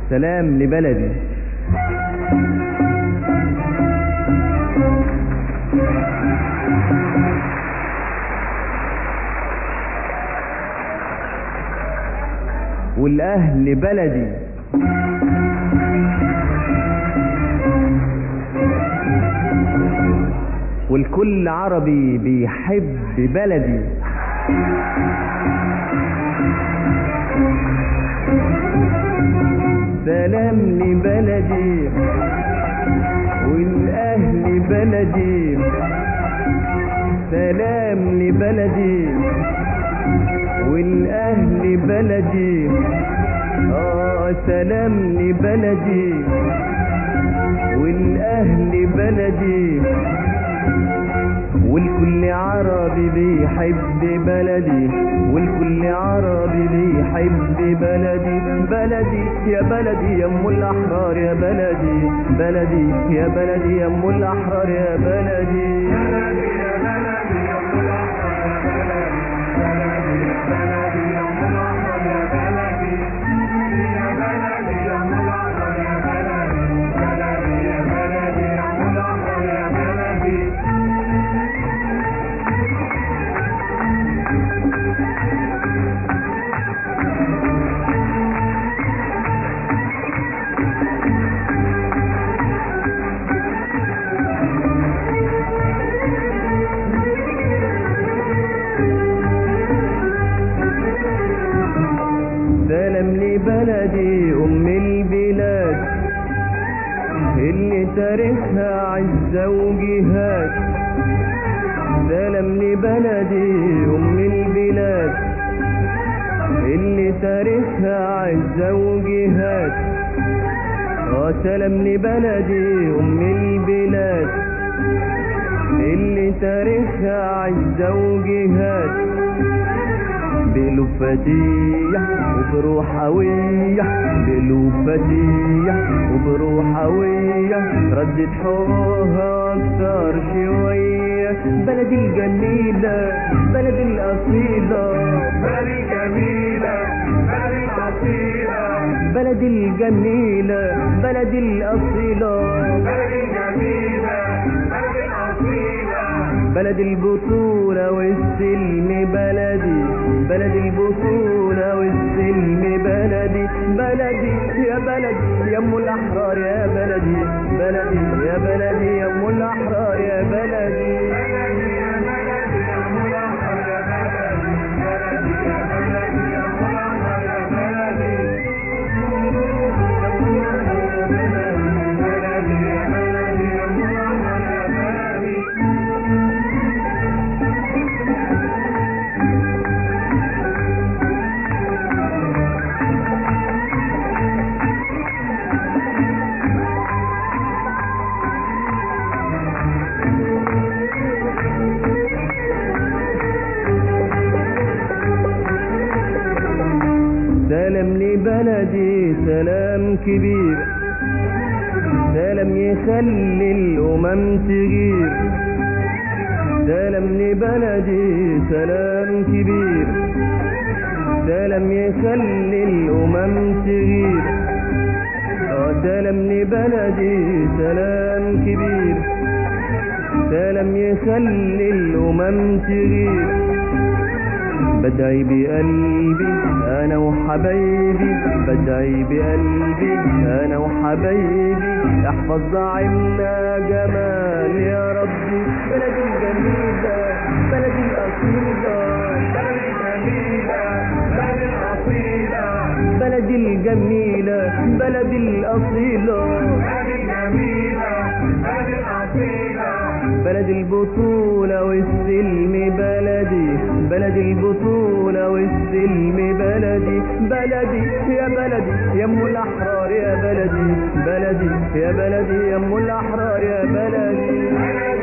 سلام لبلدي والأهل بلدي والكل عربي بيحب بلدي سلام لبلدي والأهل بلدي سلام لبلدي والأهل بلدي آه سلام لبلدي والأهل بلدي والكل عربي بيحب بلدي والكل عربي بيحب بلدي بلدي يا بلدي يا ام الاحرار يا بلدي بلدي يا بلدي يا ام الاحرار يا بلدي سلام لبلدي ام البلاد اللي تاريخها عزة وجهاد سلام لبلدي ام البلاد اللي تاريخها عزة وجهاد اه سلام لبلدي ام البلاد اللي تاريخها عزة وجهاد بقلوب فتيح وبروح قوية بقلوب فتيح وبروح قوية ردت حقها أكتر شوية بلدي الجميلة بلدي الأصيلة بلدي جميلة بلدي الأصيلة بلدي الجميلة بلدي الأصيلة بلدي جميلة بلدي الأصيلة بلد البطولة والسلم بلدي بلد البطولة والسلم بلدي بلدي يا بلدي يا ام الاحرار يا بلدي بلدي يا بلدي يا ام الاحرار يا بلدي بلدي يا بلدي يا ملاحظة يا بلدي بلدي يا بلدي يا ملاحظة يا بلدي بلدي يا بلدي يا ملاحظة يا بلدي سلام لبلدي سلام كبير سلام يخلي الأمم تغير سلام لبلدي سلام كبير سلام يخلي الأمم تغير آه سلام لبلدي سلام كبير سلام يخلي الأمم تغير بدعي بقلبي انا وحبايبي بدعي بقلبي انا وحبايبي احفظ ضاعمنا جمال يا ربي بلدي الجميلة بلدي الأصيلة بلدي جميلة بلدي الأصيلة بلدي الجميلة بلدي الأصيلة بلدي جميلة بلدي الأصيلة بلد البطولة والسلم بلدي بلد البطولة والسلم بلدي بلدي يا بلدي يا ام الاحرار يا بلدي بلدي يا بلدي يا ام الاحرار يا بلدي بلدي